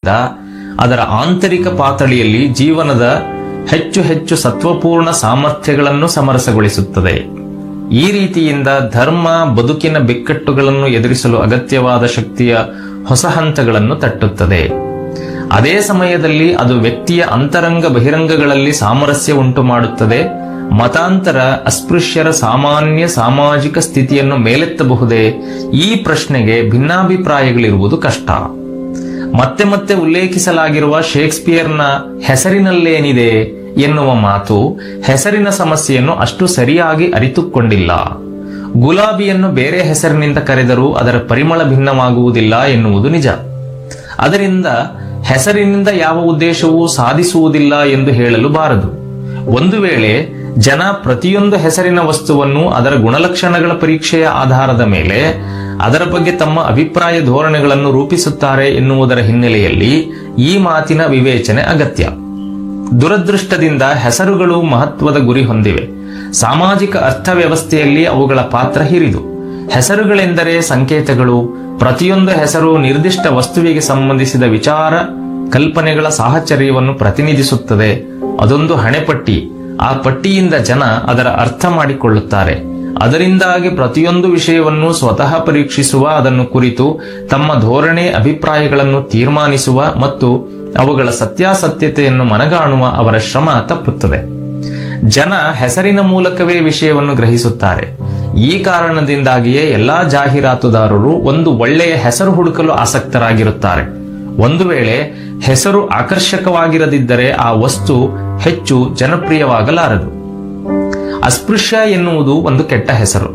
ಅದರ ಆಂತರಿಕ ಪಾತಳಿಯಲ್ಲಿ ಜೀವನದ ಹೆಚ್ಚು ಹೆಚ್ಚು ಸತ್ವಪೂರ್ಣ ಸಾಮರ್ಥ್ಯಗಳನ್ನು ಸಮರಸಗೊಳಿಸುತ್ತದೆ ಈ ರೀತಿಯಿಂದ ಧರ್ಮ ಬದುಕಿನ ಬಿಕ್ಕಟ್ಟುಗಳನ್ನು ಎದುರಿಸಲು ಅಗತ್ಯವಾದ ಶಕ್ತಿಯ ಹೊಸ ಹಂತಗಳನ್ನು ತಟ್ಟುತ್ತದೆ ಅದೇ ಸಮಯದಲ್ಲಿ ಅದು ವ್ಯಕ್ತಿಯ ಅಂತರಂಗ ಬಹಿರಂಗಗಳಲ್ಲಿ ಸಾಮರಸ್ಯ ಉಂಟು ಮಾಡುತ್ತದೆ ಮತಾಂತರ ಅಸ್ಪೃಶ್ಯರ ಸಾಮಾನ್ಯ ಸಾಮಾಜಿಕ ಸ್ಥಿತಿಯನ್ನು ಮೇಲೆತ್ತಬಹುದೇ ಈ ಪ್ರಶ್ನೆಗೆ ಭಿನ್ನಾಭಿಪ್ರಾಯಗಳಿರುವುದು ಕಷ್ಟ ಮತ್ತೆ ಮತ್ತೆ ಉಲ್ಲೇಖಿಸಲಾಗಿರುವ ಶೇಕ್ಸ್ಪಿಯರ್ನ ಹೆಸರಿನಲ್ಲೇನಿದೆ ಎನ್ನುವ ಮಾತು ಹೆಸರಿನ ಸಮಸ್ಯೆಯನ್ನು ಅಷ್ಟು ಸರಿಯಾಗಿ ಅರಿತುಕೊಂಡಿಲ್ಲ ಗುಲಾಬಿಯನ್ನು ಬೇರೆ ಹೆಸರಿನಿಂದ ಕರೆದರೂ ಅದರ ಪರಿಮಳ ಭಿನ್ನವಾಗುವುದಿಲ್ಲ ಎನ್ನುವುದು ನಿಜ ಅದರಿಂದ ಹೆಸರಿನಿಂದ ಯಾವ ಉದ್ದೇಶವೂ ಸಾಧಿಸುವುದಿಲ್ಲ ಎಂದು ಹೇಳಲು ಬಾರದು ಒಂದು ವೇಳೆ ಜನ ಪ್ರತಿಯೊಂದು ಹೆಸರಿನ ವಸ್ತುವನ್ನು ಅದರ ಗುಣಲಕ್ಷಣಗಳ ಪರೀಕ್ಷೆಯ ಆಧಾರದ ಮೇಲೆ ಅದರ ಬಗ್ಗೆ ತಮ್ಮ ಅಭಿಪ್ರಾಯ ಧೋರಣೆಗಳನ್ನು ರೂಪಿಸುತ್ತಾರೆ ಎನ್ನುವುದರ ಹಿನ್ನೆಲೆಯಲ್ಲಿ ಈ ಮಾತಿನ ವಿವೇಚನೆ ಅಗತ್ಯ ದುರದೃಷ್ಟದಿಂದ ಹೆಸರುಗಳು ಮಹತ್ವದ ಗುರಿ ಹೊಂದಿವೆ ಸಾಮಾಜಿಕ ಅರ್ಥವ್ಯವಸ್ಥೆಯಲ್ಲಿ ಅವುಗಳ ಪಾತ್ರ ಹಿರಿದು ಹೆಸರುಗಳೆಂದರೆ ಸಂಕೇತಗಳು ಪ್ರತಿಯೊಂದು ಹೆಸರು ನಿರ್ದಿಷ್ಟ ವಸ್ತುವಿಗೆ ಸಂಬಂಧಿಸಿದ ವಿಚಾರ ಕಲ್ಪನೆಗಳ ಸಾಹಚರ್ಯವನ್ನು ಪ್ರತಿನಿಧಿಸುತ್ತದೆ ಅದೊಂದು ಹಣೆಪಟ್ಟಿ ಆ ಪಟ್ಟಿಯಿಂದ ಜನ ಅದರ ಅರ್ಥ ಮಾಡಿಕೊಳ್ಳುತ್ತಾರೆ ಅದರಿಂದಾಗಿ ಪ್ರತಿಯೊಂದು ವಿಷಯವನ್ನು ಸ್ವತಃ ಪರೀಕ್ಷಿಸುವ ಅದನ್ನು ಕುರಿತು ತಮ್ಮ ಧೋರಣೆ ಅಭಿಪ್ರಾಯಗಳನ್ನು ತೀರ್ಮಾನಿಸುವ ಮತ್ತು ಅವುಗಳ ಸತ್ಯಾಸತ್ಯತೆಯನ್ನು ಮನಗಾಣುವ ಅವರ ಶ್ರಮ ತಪ್ಪುತ್ತದೆ ಜನ ಹೆಸರಿನ ಮೂಲಕವೇ ವಿಷಯವನ್ನು ಗ್ರಹಿಸುತ್ತಾರೆ ಈ ಕಾರಣದಿಂದಾಗಿಯೇ ಎಲ್ಲಾ ಜಾಹೀರಾತುದಾರರು ಒಂದು ಒಳ್ಳೆಯ ಹೆಸರು ಹುಡುಕಲು ಆಸಕ್ತರಾಗಿರುತ್ತಾರೆ ಒಂದು ವೇಳೆ ಹೆಸರು ಆಕರ್ಷಕವಾಗಿರದಿದ್ದರೆ ಆ ವಸ್ತು ಹೆಚ್ಚು ಜನಪ್ರಿಯವಾಗಲಾರದು ಅಸ್ಪೃಶ್ಯ ಎನ್ನುವುದು ಒಂದು ಕೆಟ್ಟ ಹೆಸರು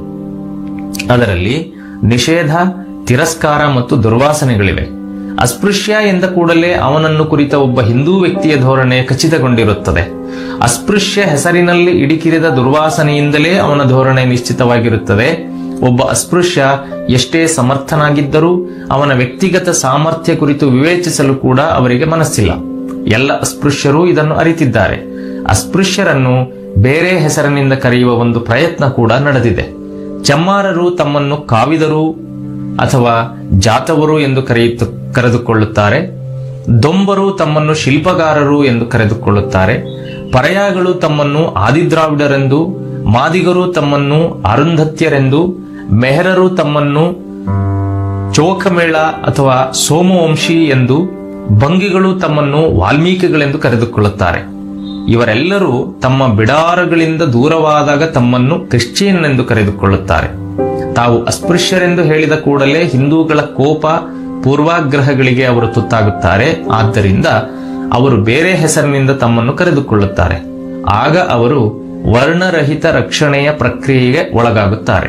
ಅದರಲ್ಲಿ ನಿಷೇಧ ತಿರಸ್ಕಾರ ಮತ್ತು ದುರ್ವಾಸನೆಗಳಿವೆ ಅಸ್ಪೃಶ್ಯ ಎಂದ ಕೂಡಲೇ ಅವನನ್ನು ಕುರಿತ ಒಬ್ಬ ಹಿಂದೂ ವ್ಯಕ್ತಿಯ ಧೋರಣೆ ಖಚಿತಗೊಂಡಿರುತ್ತದೆ ಅಸ್ಪೃಶ್ಯ ಹೆಸರಿನಲ್ಲಿ ಇಡಿಕಿರಿದ ದುರ್ವಾಸನೆಯಿಂದಲೇ ಅವನ ಧೋರಣೆ ನಿಶ್ಚಿತವಾಗಿರುತ್ತದೆ ಒಬ್ಬ ಅಸ್ಪೃಶ್ಯ ಎಷ್ಟೇ ಸಮರ್ಥನಾಗಿದ್ದರೂ ಅವನ ವ್ಯಕ್ತಿಗತ ಸಾಮರ್ಥ್ಯ ಕುರಿತು ವಿವೇಚಿಸಲು ಕೂಡ ಅವರಿಗೆ ಮನಸ್ಸಿಲ್ಲ ಎಲ್ಲ ಅಸ್ಪೃಶ್ಯರೂ ಇದನ್ನು ಅರಿತಿದ್ದಾರೆ ಅಸ್ಪೃಶ್ಯರನ್ನು ಬೇರೆ ಹೆಸರಿನಿಂದ ಕರೆಯುವ ಒಂದು ಪ್ರಯತ್ನ ಕೂಡ ನಡೆದಿದೆ ಚಮ್ಮಾರರು ತಮ್ಮನ್ನು ಕಾವಿದರು ಅಥವಾ ಜಾತವರು ಎಂದು ಕರೆಯುತ್ತ ಕರೆದುಕೊಳ್ಳುತ್ತಾರೆ ದೊಂಬರು ತಮ್ಮನ್ನು ಶಿಲ್ಪಗಾರರು ಎಂದು ಕರೆದುಕೊಳ್ಳುತ್ತಾರೆ ಪರಯಾಗಳು ತಮ್ಮನ್ನು ಆದಿದ್ರಾವಿಡರೆಂದು ಮಾದಿಗರು ತಮ್ಮನ್ನು ಅರುಂಧತ್ಯರೆಂದು ಮೆಹರರು ತಮ್ಮನ್ನು ಚೋಖಮೇಳ ಅಥವಾ ಸೋಮವಂಶಿ ಎಂದು ಭಂಗಿಗಳು ತಮ್ಮನ್ನು ವಾಲ್ಮೀಕಿಗಳೆಂದು ಕರೆದುಕೊಳ್ಳುತ್ತಾರೆ ಇವರೆಲ್ಲರೂ ತಮ್ಮ ಬಿಡಾರಗಳಿಂದ ದೂರವಾದಾಗ ತಮ್ಮನ್ನು ಕ್ರಿಶ್ಚಿಯನ್ ಎಂದು ಕರೆದುಕೊಳ್ಳುತ್ತಾರೆ ತಾವು ಅಸ್ಪೃಶ್ಯರೆಂದು ಹೇಳಿದ ಕೂಡಲೇ ಹಿಂದೂಗಳ ಕೋಪ ಪೂರ್ವಾಗ್ರಹಗಳಿಗೆ ಅವರು ತುತ್ತಾಗುತ್ತಾರೆ ಆದ್ದರಿಂದ ಅವರು ಬೇರೆ ಹೆಸರಿನಿಂದ ತಮ್ಮನ್ನು ಕರೆದುಕೊಳ್ಳುತ್ತಾರೆ ಆಗ ಅವರು ವರ್ಣರಹಿತ ರಕ್ಷಣೆಯ ಪ್ರಕ್ರಿಯೆಗೆ ಒಳಗಾಗುತ್ತಾರೆ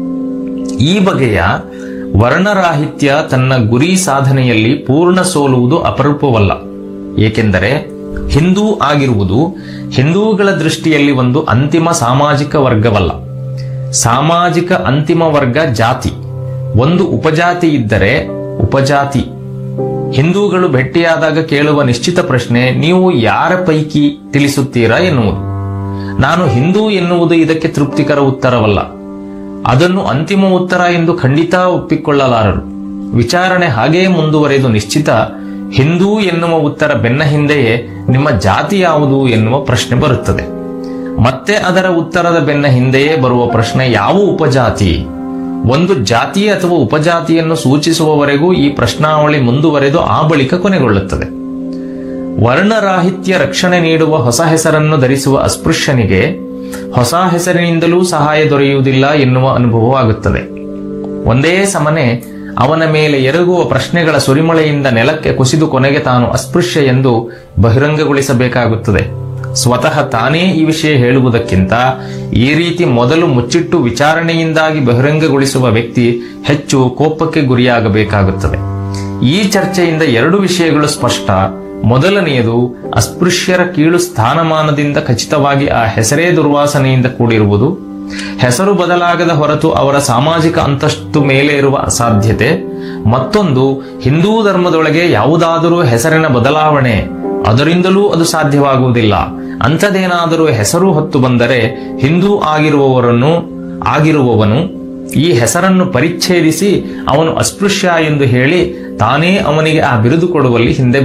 ಈ ಬಗೆಯ ವರ್ಣರಾಹಿತ್ಯ ತನ್ನ ಗುರಿ ಸಾಧನೆಯಲ್ಲಿ ಪೂರ್ಣ ಸೋಲುವುದು ಅಪರೂಪವಲ್ಲ ಏಕೆಂದರೆ ಹಿಂದೂ ಆಗಿರುವುದು ಹಿಂದೂಗಳ ದೃಷ್ಟಿಯಲ್ಲಿ ಒಂದು ಅಂತಿಮ ಸಾಮಾಜಿಕ ವರ್ಗವಲ್ಲ ಸಾಮಾಜಿಕ ಅಂತಿಮ ವರ್ಗ ಜಾತಿ ಒಂದು ಉಪಜಾತಿ ಇದ್ದರೆ ಉಪಜಾತಿ ಹಿಂದೂಗಳು ಭೇಟಿಯಾದಾಗ ಕೇಳುವ ನಿಶ್ಚಿತ ಪ್ರಶ್ನೆ ನೀವು ಯಾರ ಪೈಕಿ ತಿಳಿಸುತ್ತೀರಾ ಎನ್ನುವುದು ನಾನು ಹಿಂದೂ ಎನ್ನುವುದು ಇದಕ್ಕೆ ತೃಪ್ತಿಕರ ಉತ್ತರವಲ್ಲ ಅದನ್ನು ಅಂತಿಮ ಉತ್ತರ ಎಂದು ಖಂಡಿತ ಒಪ್ಪಿಕೊಳ್ಳಲಾರರು ವಿಚಾರಣೆ ಹಾಗೆಯೇ ಮುಂದುವರೆದು ನಿಶ್ಚಿತ ಹಿಂದೂ ಎನ್ನುವ ಉತ್ತರ ಬೆನ್ನ ಹಿಂದೆಯೇ ನಿಮ್ಮ ಜಾತಿ ಯಾವುದು ಎನ್ನುವ ಪ್ರಶ್ನೆ ಬರುತ್ತದೆ ಮತ್ತೆ ಅದರ ಉತ್ತರದ ಬೆನ್ನ ಹಿಂದೆಯೇ ಬರುವ ಪ್ರಶ್ನೆ ಯಾವ ಉಪಜಾತಿ ಒಂದು ಜಾತಿ ಅಥವಾ ಉಪಜಾತಿಯನ್ನು ಸೂಚಿಸುವವರೆಗೂ ಈ ಪ್ರಶ್ನಾವಳಿ ಮುಂದುವರೆದು ಆ ಬಳಿಕ ಕೊನೆಗೊಳ್ಳುತ್ತದೆ ವರ್ಣರಾಹಿತ್ಯ ರಕ್ಷಣೆ ನೀಡುವ ಹೊಸ ಹೆಸರನ್ನು ಧರಿಸುವ ಅಸ್ಪೃಶ್ಯನಿಗೆ ಹೊಸ ಹೆಸರಿನಿಂದಲೂ ಸಹಾಯ ದೊರೆಯುವುದಿಲ್ಲ ಎನ್ನುವ ಅನುಭವವಾಗುತ್ತದೆ ಒಂದೇ ಸಮನೆ ಅವನ ಮೇಲೆ ಎರಗುವ ಪ್ರಶ್ನೆಗಳ ಸುರಿಮಳೆಯಿಂದ ನೆಲಕ್ಕೆ ಕುಸಿದು ಕೊನೆಗೆ ತಾನು ಅಸ್ಪೃಶ್ಯ ಎಂದು ಬಹಿರಂಗಗೊಳಿಸಬೇಕಾಗುತ್ತದೆ ಸ್ವತಃ ತಾನೇ ಈ ವಿಷಯ ಹೇಳುವುದಕ್ಕಿಂತ ಈ ರೀತಿ ಮೊದಲು ಮುಚ್ಚಿಟ್ಟು ವಿಚಾರಣೆಯಿಂದಾಗಿ ಬಹಿರಂಗಗೊಳಿಸುವ ವ್ಯಕ್ತಿ ಹೆಚ್ಚು ಕೋಪಕ್ಕೆ ಗುರಿಯಾಗಬೇಕಾಗುತ್ತದೆ ಈ ಚರ್ಚೆಯಿಂದ ಎರಡು ವಿಷಯಗಳು ಸ್ಪಷ್ಟ ಮೊದಲನೆಯದು ಅಸ್ಪೃಶ್ಯರ ಕೀಳು ಸ್ಥಾನಮಾನದಿಂದ ಖಚಿತವಾಗಿ ಆ ಹೆಸರೇ ದುರ್ವಾಸನೆಯಿಂದ ಕೂಡಿರುವುದು ಹೆಸರು ಬದಲಾಗದ ಹೊರತು ಅವರ ಸಾಮಾಜಿಕ ಅಂತಸ್ತು ಮೇಲೆ ಇರುವ ಅಸಾಧ್ಯತೆ ಮತ್ತೊಂದು ಹಿಂದೂ ಧರ್ಮದೊಳಗೆ ಯಾವುದಾದರೂ ಹೆಸರಿನ ಬದಲಾವಣೆ ಅದರಿಂದಲೂ ಅದು ಸಾಧ್ಯವಾಗುವುದಿಲ್ಲ ಅಂಥದ್ದೇನಾದರೂ ಹೆಸರು ಹೊತ್ತು ಬಂದರೆ ಹಿಂದೂ ಆಗಿರುವವರನ್ನು ಆಗಿರುವವನು ಈ ಹೆಸರನ್ನು ಪರಿಚ್ಛೇದಿಸಿ ಅವನು ಅಸ್ಪೃಶ್ಯ ಎಂದು ಹೇಳಿ ತಾನೇ ಅವನಿಗೆ ಆ ಬಿರುದು ಕೊಡುವಲ್ಲಿ ಹಿಂದೆ